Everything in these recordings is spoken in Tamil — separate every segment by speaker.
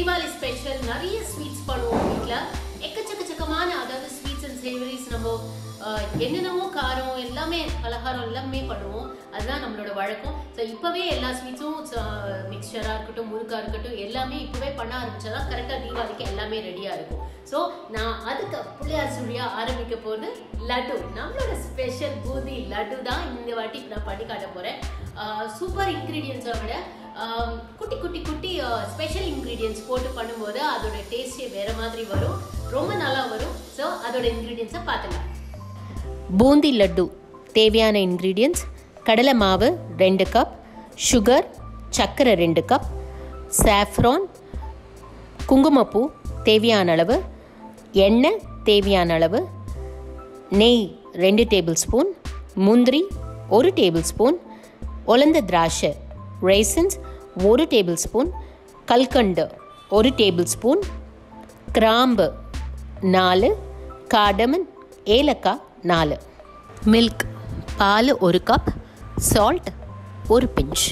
Speaker 1: தீபாவளி ஸ்பெஷல் நிறைய ஸ்வீட்ஸ் பண்ணுவோம் வீட்டில் எக்கச்சக்கச்சக்கமான அதாவது ஸ்வீட்ஸ் அண்ட் சேவரிஸ் நம்ம ஆஹ், என்னென்னமோ காரம் எல்லாமே பலகாரம் எல்லாமே பண்ணுவோம் அதுதான் நம்மளோட வழக்கம் ஸோ இப்போவே எல்லா ஸ்வீட்ஸும் மிக்சராக இருக்கட்டும் முறுக்காக இருக்கட்டும் எல்லாமே இப்போவே பண்ண ஆரம்பிச்சா தான் கரெக்டாக தீபாவளிக்கு எல்லாமே ரெடியாக இருக்கும் ஸோ நான் அதுக்கு புள்ளியார் சுழியா ஆரம்பிக்க போகிறது லட்டு நம்மளோட ஸ்பெஷல் பூந்தி லட்டு தான் இந்த வாட்டி நான் பண்ணி காட்ட போகிறேன் சூப்பர் இன்க்ரீடியன்ஸை விட ஆஹ், குட்டி குட்டி குட்டி ஸ்பெஷல் இன்க்ரீடியன்ஸ் போட்டு பண்ணும்போது அதோட டேஸ்டே வேற மாதிரி வரும் ரொம்ப நல்லா வரும் ஸோ அதோட இன்க்ரீடியன்ஸை பார்த்துக்கலாம்
Speaker 2: பூந்தி லட்டு தேவையான இன்க்ரீடியன்ஸ் கடலை மாவு ரெண்டு கப் சுகர் சர்க்கரை ரெண்டு கப் சாஃப்ரான் குங்குமப்பூ தேவையான அளவு எண்ணெய் தேவையான அளவு நெய் ரெண்டு டேபிள் ஸ்பூன் முந்திரி ஒரு டேபிள் ஸ்பூன் உலர்ந்த திராட்சை ரேசன்ஸ் ஒரு டேபிள் ஸ்பூன் கல்கண்டு ஒரு டேபிள் ஸ்பூன் கிராம்பு நாலு காடமன் ஏலக்காய் நாலு மில்க் பால் ஒரு கப் சால்ட் ஒரு பிஞ்ச்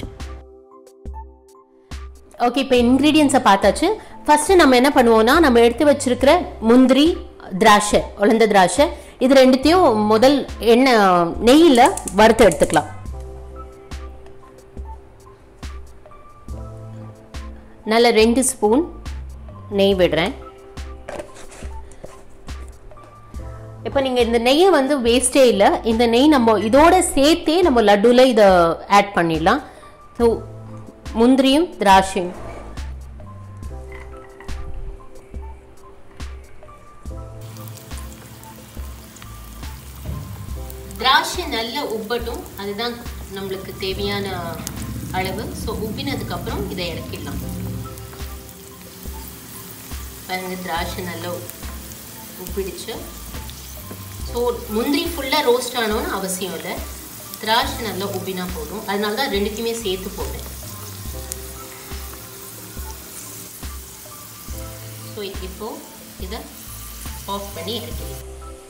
Speaker 1: ஓகே இப்போ இன்க்ரீடியன்ஸை பார்த்தாச்சு ஃபர்ஸ்ட் நம்ம என்ன பண்ணுவோம்னா நம்ம எடுத்து வச்சிருக்கிற முந்திரி திராட்சை உலர்ந்த திராட்சை இது ரெண்டுத்தையும் முதல் எண்ணெய் நெய்யில் வறுத்து எடுத்துக்கலாம் நல்ல ரெண்டு ஸ்பூன் நெய் விடுறேன் இப்போ நீங்கள் இந்த நெய்யை வந்து வேஸ்டே இல்லை இந்த நெய் நம்ம இதோட சேர்த்தே நம்ம லட்டுவில் இதை ஆட் பண்ணிடலாம் ஸோ முந்திரியும் திராட்சையும் திராட்சை நல்லா உப்பட்டும் அதுதான் நம்மளுக்கு தேவையான அளவு ஸோ உப்பினதுக்கப்புறம் இதை இறக்கிடலாம் பாருங்க திராட்சை நல்லா உப்பிடிச்சு ஸோ முந்திரி ஃபுல்லாக ரோஸ்ட் ஆனோன்னு அவசியம் இல்லை திராட்சை நல்லா உப்பினா போதும் அதனால தான் ரெண்டுத்தையுமே சேர்த்து போட்டேன் ஸோ இப்போ இதை ஆஃப் பண்ணி இறக்கிடுங்க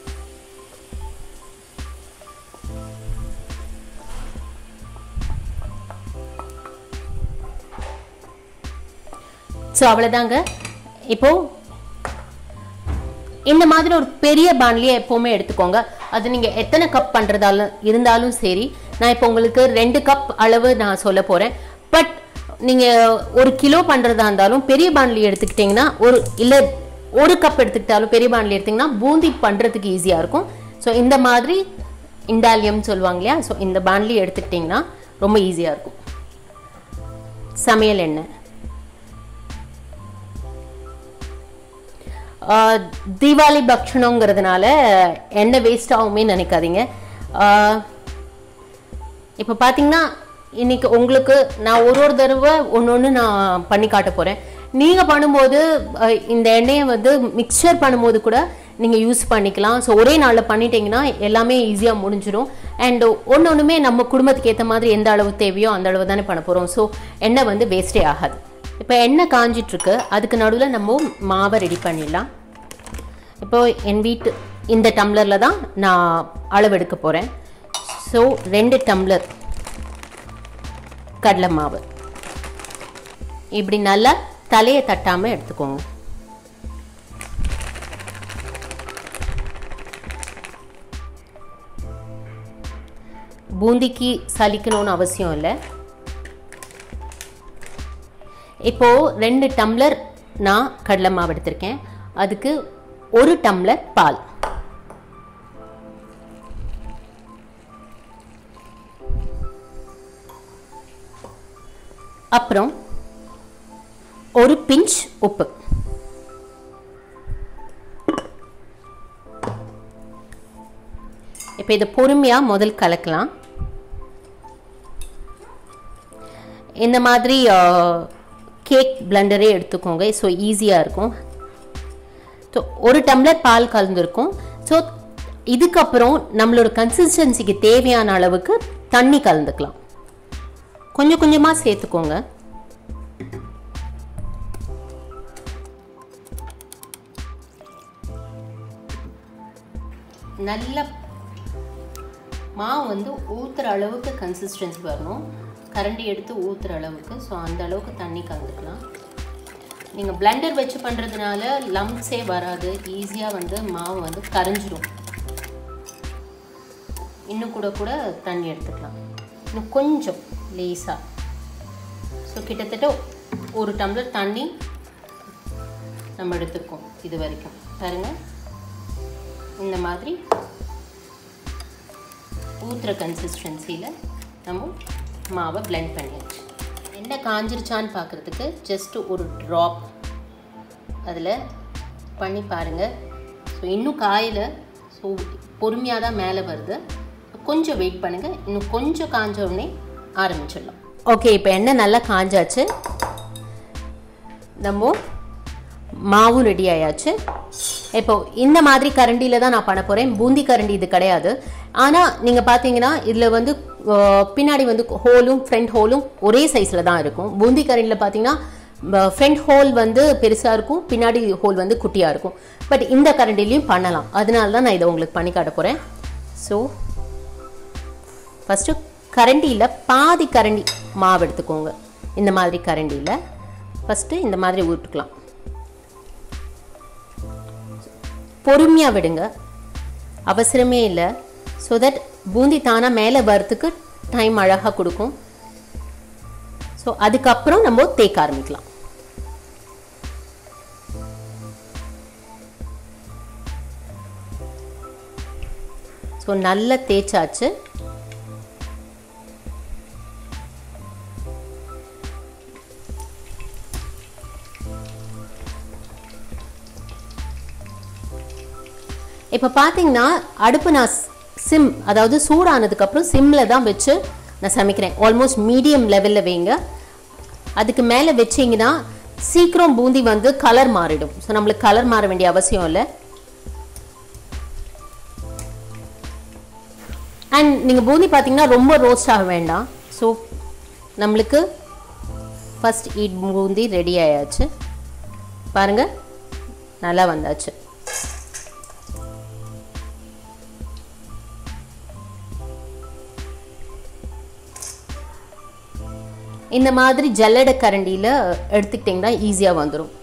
Speaker 1: ஸோ அவ்வளோதாங்க இப்போ இந்த மாதிரி ஒரு பெரிய பாண்ட்லியை எப்போவுமே எடுத்துக்கோங்க அது நீங்கள் எத்தனை கப் பண்ணுறதாலும் இருந்தாலும் சரி நான் இப்போ உங்களுக்கு ரெண்டு கப் அளவு நான் சொல்ல போகிறேன் பட் நீங்கள் ஒரு கிலோ பண்ணுறதா இருந்தாலும் பெரிய பாண்ட்லி எடுத்துக்கிட்டிங்கன்னா ஒரு இல்லை ஒரு கப் எடுத்துக்கிட்டாலும் பெரிய பாண்ட்லி எடுத்திங்கன்னா பூந்தி பண்ணுறதுக்கு ஈஸியாக இருக்கும் ஸோ இந்த மாதிரி இண்டாலியம் சொல்லுவாங்க இல்லையா ஸோ இந்த பாண்ட்லி எடுத்துக்கிட்டிங்கன்னா ரொம்ப ஈஸியாக இருக்கும் சமையல் எண்ணெய் ஆஹ் தீபாவளி பக்ஷணங்கிறதுனால எண்ணெய் வேஸ்ட் ஆகுமே நினைக்காதீங்க இப்போ பார்த்தீங்கன்னா இன்னைக்கு உங்களுக்கு நான் ஒரு ஒரு தடவை ஒன்று ஒன்று நான் பண்ணி காட்ட போகிறேன் நீங்கள் பண்ணும்போது ஆஹ் இந்த எண்ணெயை வந்து மிக்சர் பண்ணும்போது கூட நீங்கள் யூஸ் பண்ணிக்கலாம் ஸோ ஒரே நாளில் பண்ணிட்டீங்கன்னா எல்லாமே ஈஸியாக முடிஞ்சிடும் அண்ட் ஒன்று ஒன்றுமே நம்ம குடும்பத்துக்கு ஏற்ற மாதிரி எந்த அளவு தேவையோ அந்த அளவு தானே பண்ண போகிறோம் ஸோ எண்ணெய் வந்து வேஸ்டே ஆகாது இப்போ எண்ணெய் காஞ்சிட்ருக்கு அதுக்கு நடுவில் நம்ம மாவை ரெடி பண்ணிடலாம் இப்போ என் வீட்டு இந்த டம்ளரில் தான் நான் அளவெடுக்க போகிறேன் ஸோ ரெண்டு டம்ளர் கடலை மாவு இப்படி நல்லா தலையை தட்டாமல் எடுத்துக்கோங்க பூந்திக்கு சலிக்கணும்னு அவசியம் இல்லை இப்போ ரெண்டு டம்ளர் நான் கடலை மாவு எடுத்திருக்கேன் அதுக்கு ஒரு டம்ளர் பால் அப்புறம் ஒரு பிஞ்ச் உப்பு இப்போ இதை பொறுமையாக முதல் கலக்கலாம் இந்த மாதிரி கேக் பிளண்டரே எடுத்துக்கோங்க ஸோ ஈஸியாக இருக்கும் ஸோ ஒரு டம்ளர் பால் கலந்துருக்கும் ஸோ இதுக்கப்புறம் நம்மளோட கன்சிஸ்டன்சிக்கு தேவையான அளவுக்கு தண்ணி கலந்துக்கலாம் கொஞ்சம் கொஞ்சமாக சேர்த்துக்கோங்க நல்ல மாவு வந்து ஊற்றுற அளவுக்கு கன்சிஸ்டன்சி வரணும் கரண்டி எடுத்து ஊற்றுற அளவுக்கு ஸோ அந்த அளவுக்கு தண்ணி கலந்துக்கலாம்
Speaker 2: நீங்கள் பிளெண்டர் வச்சு பண்ணுறதுனால லம்ப்ஸே வராது ஈஸியாக வந்து மாவு வந்து கரைஞ்சிரும் இன்னும் கூட கூட தண்ணி எடுத்துக்கலாம் இன்னும் கொஞ்சம் லேஸாக ஸோ கிட்டத்தட்ட ஒரு டம்ளர் தண்ணி நம்ம எடுத்துருக்கோம் இது வரைக்கும் பாருங்கள் இந்த மாதிரி ஊற்றுற கன்சிஸ்டன்சியில் நம்ம மாவை பிளெண்ட் பண்ணியாச்சு எண்ணெய் காஞ்சிருச்சான்னு பார்க்குறதுக்கு ஜஸ்ட் ஒரு ட்ராப் அதில் பண்ணி பாருங்கள் ஸோ இன்னும் காயில் ஸோ பொறுமையாக தான் மேலே வருது கொஞ்சம் வெயிட் பண்ணுங்கள் இன்னும் கொஞ்சம் காஞ்ச உடனே ஆரம்பிச்சிடலாம் ஓகே இப்போ எண்ணெய் நல்லா காஞ்சாச்சு நம்ம மாவும் ரெடி ஆயாச்சு இப்போ இந்த மாதிரி கரண்டியில் தான் நான் பண்ண போகிறேன் பூந்தி கரண்டி இது கிடையாது ஆனால் நீங்கள் பார்த்தீங்கன்னா இதில் வந்து அஹ், பின்னாடி வந்து ஹோலும் ஃப்ரண்ட் ஹோலும் ஒரே சைஸில் தான் இருக்கும் பூந்தி கரண்டியில் பார்த்தீங்கன்னா ஃப்ரண்ட் ஹோல் வந்து பெருசாக இருக்கும் பின்னாடி ஹோல் வந்து குட்டியாக இருக்கும் பட் இந்த கரண்டிலையும் பண்ணலாம் அதனால தான் நான் இதை உங்களுக்கு பண்ணி காட்ட போகிறேன் ஸோ ஃபஸ்ட்டு கரண்டியில் பாதி கரண்டி மாவு எடுத்துக்கோங்க இந்த மாதிரி கரண்டியில் ஃபஸ்ட்டு இந்த மாதிரி ஊற்றுக்கலாம் பொறுமையாக விடுங்க அவசரமே இல்லை ஸோ தட் பூந்தி தானாக மேலே வரத்துக்கு டைம் அழகாக கொடுக்கும் ஸோ அதுக்கப்புறம் நம்ம தேய்க்க ஆரம்பிக்கலாம் ஸோ நல்லா தேய்ச்சாச்சு இப்போ பார்த்தீங்கன்னா அடுப்பு நான் சிம் அதாவது சூடானதுக்கப்புறம் சிம்மில் தான் வச்சு நான் சமைக்கிறேன் ஆல்மோஸ்ட் மீடியம் லெவலில் வைங்க அதுக்கு மேலே வச்சிங்கன்னா சீக்கிரம் பூந்தி வந்து கலர் மாறிடும் ஸோ நம்மளுக்கு கலர் மாற வேண்டிய அவசியம் இல்லை அண்ட் நீங்கள் பூந்தி பார்த்தீங்கன்னா ரொம்ப ரோஸ்ட் ஆக வேண்டாம் ஸோ நம்மளுக்கு ஃபஸ்ட் ஈட் பூந்தி ரெடி ஆயாச்சு பாருங்கள் நல்லா வந்தாச்சு இந்த மாதிரி ஜல்லடை கரண்டியில் எடுத்துக்கிட்டிங்கன்னா ஈஸியாக வந்துடும்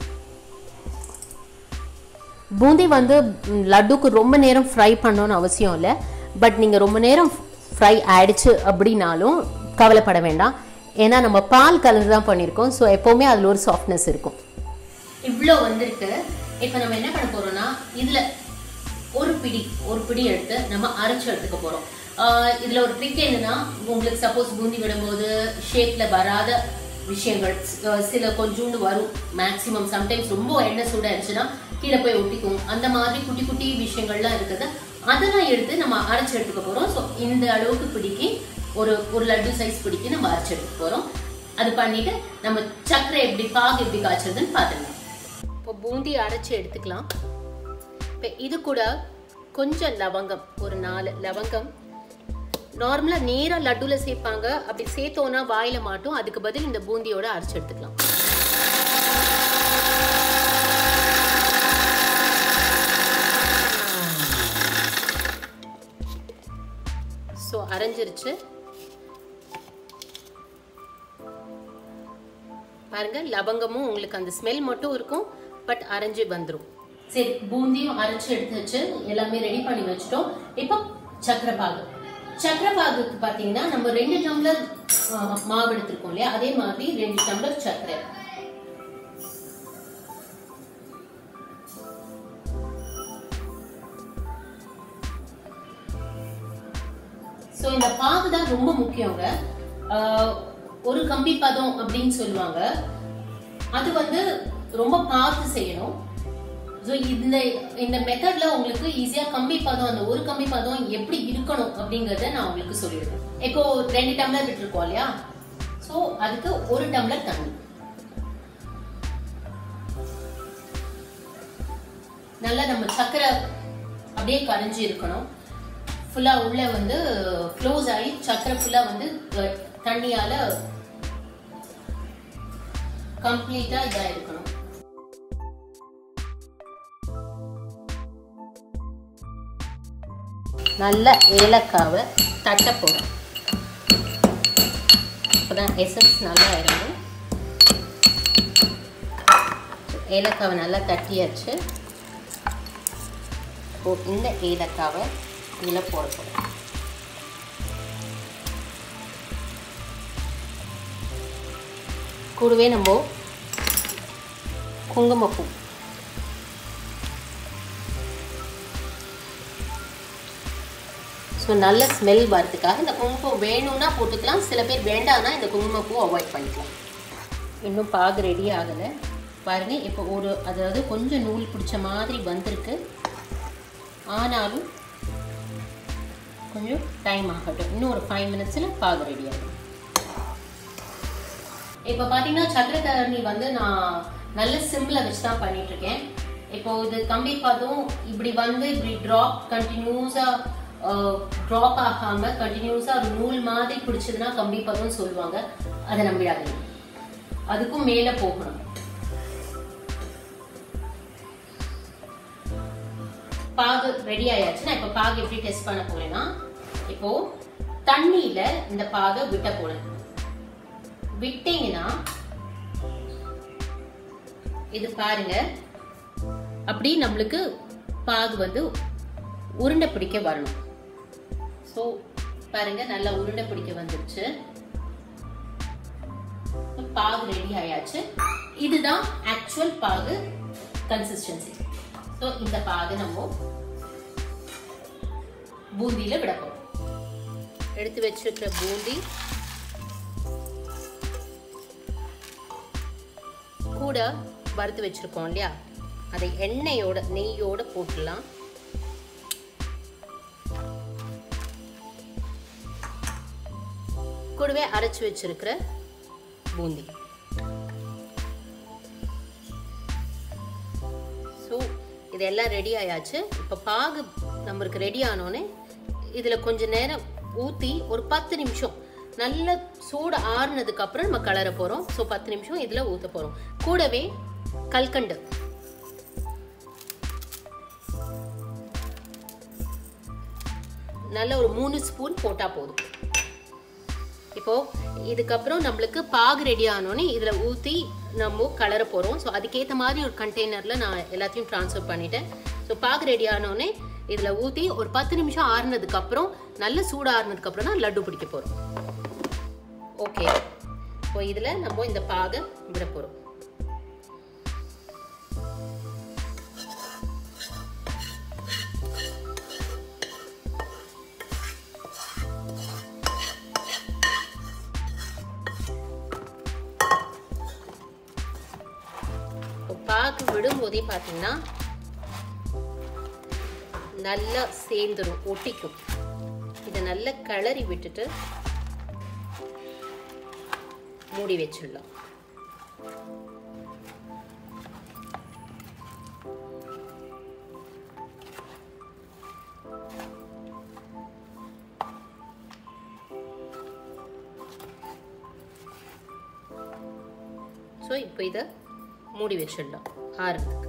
Speaker 2: பூந்தி வந்து ம், லட்டுக்கு ரொம்ப நேரம் ஃப்ரை பண்ணணும்னு அவசியம் இல்லை பட் நீங்கள் ரொம்ப நேரம் ஃப்ரை ஆயிடுச்சு அப்படின்னாலும் கவலைப்பட வேண்டாம் ஏன்னா நம்ம பால் கலர் தான் பண்ணியிருக்கோம் ஸோ எப்போவுமே அதில் ஒரு சாஃப்ட்னஸ் இருக்கும்
Speaker 1: இவ்வளோ வந்திருக்கு இப்போ நம்ம என்ன பண்ண போறோம்னா இதுல ஒரு பிடி ஒரு பிடி எடுத்து நம்ம அரைச்சு எடுத்துக்க போறோம் ஆஹ் இதுல ஒரு ட்ரிக் என்னன்னா உங்களுக்கு சப்போஸ் பூந்தி விடும்போது ஷேப்ல வராத விஷயங்கள் ஸ்- சில கொஞ்சோண்டு வரும் மேக்ஸிமம் சம்டைம்ஸ் ரொம்ப எண்ணெய் சூடாயிருச்சுன்னா கீழே போய் ஒட்டிக்கும் அந்த மாதிரி குட்டி குட்டி விஷயங்கள்லாம் இருக்குது அதெல்லாம் எடுத்து நம்ம அரைச்சு எடுத்துக்க போறோம் ஸோ இந்த அளவுக்கு பிடிக்கி ஒரு ஒரு லட்டு சைஸ் பிடிக்கி நம்ம அரைச்சு எடுத்துக்க போறோம் அது பண்ணிட்டு நம்ம சர்க்கரை எப்படி பாகு எப்படி காய்ச்சதுன்னு பார்த்துக்கலாம்
Speaker 2: இப்போ பூந்தி அரைச்சி எடுத்துக்கலாம் இப்போ இது கூட கொஞ்சம் லவங்கம் ஒரு நாலு லவங்கம் நார்மலாக நேராக லட்டுவில் சேர்ப்பாங்க அப்படி சேர்த்தோன்னா வாயில் மாட்டும் அதுக்கு பதில் இந்த பூந்தியோட அரைச்சி எடுத்துக்கலாம் ஸோ அரைஞ்சிருச்சு பாருங்க லவங்கமும் உங்களுக்கு அந்த ஸ்மெல் மட்டும் இருக்கும் பட் அரைஞ்சு வந்துடும்
Speaker 1: சரி பூந்தியும் அரைச்சு எடுத்து வச்சு எல்லாமே ரெடி பண்ணி வச்சுட்டோம் இப்போ சக்கரை பாகு சக்கரை பாகுக்கு பாத்தீங்கன்னா நம்ம ரெண்டு டம்ளர் ஆ, மாவு எடுத்திருக்கோம் இல்லையா அதே மாதிரி ரெண்டு டம்ளர் சர்க்கரை ஸோ இந்த பாகு தான் ரொம்ப முக்கியங்க ஆஹ், ஒரு கம்பி பதம் அப்படின்னு சொல்லுவாங்க அது வந்து ரொம்ப பார்த்து செய்யணும் ஸோ இந்த இந்த மெத்தட்ல உங்களுக்கு ஈஸியா கம்பி பதம் அந்த ஒரு கம்பி பதம் எப்படி இருக்கணும் அப்படிங்கறத நான் உங்களுக்கு சொல்லிடுறேன் இப்போ ரெண்டு டம்ளர் விட்டுருக்கோம் இல்லையா ஸோ அதுக்கு ஒரு டம்ளர் தண்ணி நல்லா நம்ம சக்கரை அப்படியே கரைஞ்சி இருக்கணும் ஃபுல்லா உள்ள வந்து க்ளோஸ் ஆகி சக்கரை ஃபுல்லா வந்து அஹ், தண்ணியால கம்ப்ளீட்டா இதா இருக்கணும்
Speaker 2: நல்ல ஏலக்காவை தட்ட போடும் அப்போதான் எசன்ஸ் நல்லா இறங்கும் ஏலக்காவை நல்லா தட்டியாச்சு இப்போ இந்த ஏலக்காவை இதில் போட போகிறோம் கூடவே நம்ம குங்குமப்பூ ஸோ நல்ல ஸ்மெல் வரதுக்காக இந்த குங்குமப்பூ வேணும்னா போட்டுக்கலாம் சில பேர் வேண்டாம்னா இந்த குங்குமப்பூ அவாய்ட் பண்ணிக்கலாம் இன்னும் பாகு ரெடி ஆகலை பாருங்க இப்போ ஒரு அதாவது கொஞ்சம் நூல் பிடிச்ச மாதிரி வந்திருக்கு ஆனாலும் கொஞ்சம் டைம் ஆகட்டும் இன்னும் ஒரு ஃபைவ் மினிட்ஸில் பாகு ரெடி ஆகும் இப்போ பார்த்தீங்கன்னா சக்கரை தரணி வந்து நான் நல்ல சிம்மில் வச்சு தான் பண்ணிட்டு இருக்கேன் இப்போ இது கம்பி பதம் இப்படி வந்து இப்படி ட்ராப் கண்டினியூஸாக ட்ராப் ஆகாம கண்டினியூஸாக ஒரு நூல் மாதிரி பிடிச்சதுன்னா கம்பி பதம் சொல்லுவாங்க அதை நம்பிடாதீங்க அதுக்கும் மேலே போகணும் பாகு ரெடி ஆயாச்சு நான் இப்போ பாகு எப்படி டெஸ்ட் பண்ண போறேன்னா இப்போ தண்ணியில இந்த பாகை விட்ட போறேன் விட்டீங்கன்னா இது பாருங்க அப்படி நம்மளுக்கு பாகு வந்து உருண்டை பிடிக்க வரணும் ஸோ பாருங்க நல்லா உருண்டை பிடிக்க வந்துருச்சு பாகு ரெடி ஆயாச்சு இதுதான் ஆக்சுவல் பாகு கன்சிஸ்டன்சி ஸோ இந்த பாகு நம்ம பூந்தியில விட போறோம் எடுத்து வச்சிருக்கிற பூந்தி கூட வறுத்து வச்சிருக்கோம் இல்லையா அதை எண்ணெயோட நெய்யோட போட்டுடலாம் கூடவே அரைச்சு வச்சிருக்கிற பூந்தி ஸோ இதெல்லாம் ரெடி ஆயாச்சு இப்போ பாகு நம்மளுக்கு ரெடி ஆனோடனே இதில் கொஞ்ச நேரம் ஊற்றி ஒரு பத்து நிமிஷம் நல்ல சூடு ஆறுனதுக்கு அப்புறம் நம்ம கலர போகிறோம் ஸோ பத்து நிமிஷம் இதில் ஊற்ற போகிறோம் கூடவே கல்கண்டு நல்ல ஒரு மூணு ஸ்பூன் போட்டால் போதும் இப்போ இதுக்கப்புறம் நம்மளுக்கு பாகு ரெடி ஆனோடனே இதில் ஊற்றி நம்ம கலர போகிறோம் ஸோ அதுக்கேற்ற மாதிரி ஒரு கண்டெய்னரில் நான் எல்லாத்தையும் ட்ரான்ஸ்ஃபர் பண்ணிட்டேன் ஸோ பாகு ரெடி ஆனோடனே இதில் ஊற்றி ஒரு பத்து நிமிஷம் ஆறுனதுக்கப்புறம் நல்ல சூடு ஆறுனதுக்கப்புறம் தான் லட்டு பிடிக்க போகிறோம் ஓகே இப்போ இதில் நம்ம இந்த பாகை விட போகிறோம் பாக்கு விடும்போதே பார்த்தீங்கன்னா நல்லா சேர்ந்துடும் ஒட்டிக்கும் இதை நல்லா கிளறி விட்டுட்டு மூடி வச்சிடலாம் ஸோ இப்போ இதை மூடி வச்சிடலாம் ஆறுறதுக்கு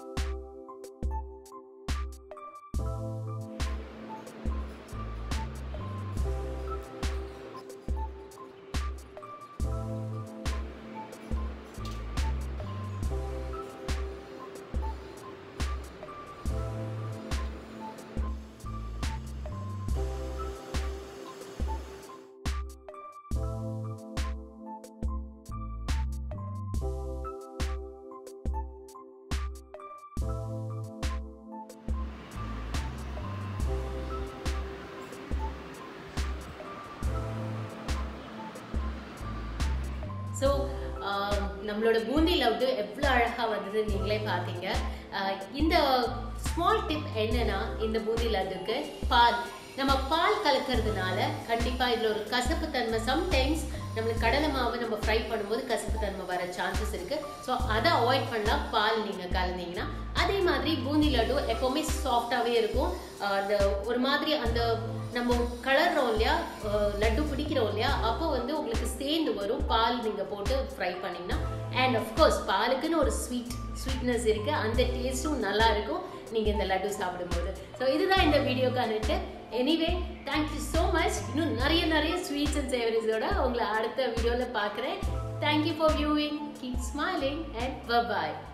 Speaker 2: ஸோ நம்மளோட பூந்தி லவ்டு எவ்வளோ அழகாக வந்தது நீங்களே பார்த்தீங்க ஆஹ் இந்த ஸ்மால் டிப் என்னன்னா இந்த பூந்தி லட்டுக்கு பால் நம்ம பால் கலக்கிறதுனால கண்டிப்பாக இதில் ஒரு கசப்பு தன்மை சம்டைம்ஸ் நம்மளுக்கு கடலை மாவு நம்ம ஃப்ரை பண்ணும்போது கசப்பு தன்மை வர சான்சஸ் இருக்கு ஸோ அதை அவாய்ட் பண்ணலாம் பால் நீங்கள் கலந்தீங்கன்னா அதே மாதிரி பூந்தி லட்டு எப்போவுமே சாஃப்டாகவே இருக்கும் ஆஹ் அந்த ஒரு மாதிரி அந்த நம்ம கலர்றோம் இல்லையா அஹ் லட்டு பிடிக்கிறோம் இல்லையா அப்போ வந்து உங்களுக்கு சேர்ந்து வரும் பால் நீங்கள் போட்டு ஃப்ரை பண்ணிங்கன்னா அண்ட் அஃப்கோர்ஸ் பாலுக்குன்னு ஒரு ஸ்வீட் ஸ்வீட்னஸ் இருக்குது அந்த டேஸ்ட்டும் நல்லா இருக்கும் நீங்கள் இந்த லட்டு சாப்பிடும்போது ஸோ இதுதான் இந்த வீடியோக்கான எனிவே தேங்க்யூ ஸோ மச் இன்னும் நிறைய நிறைய ஸ்வீட்ஸ் அண்ட் சேவரிஸோட உங்களை அடுத்த வீடியோவில் பார்க்குறேன் thank you for viewing keep smiling and bye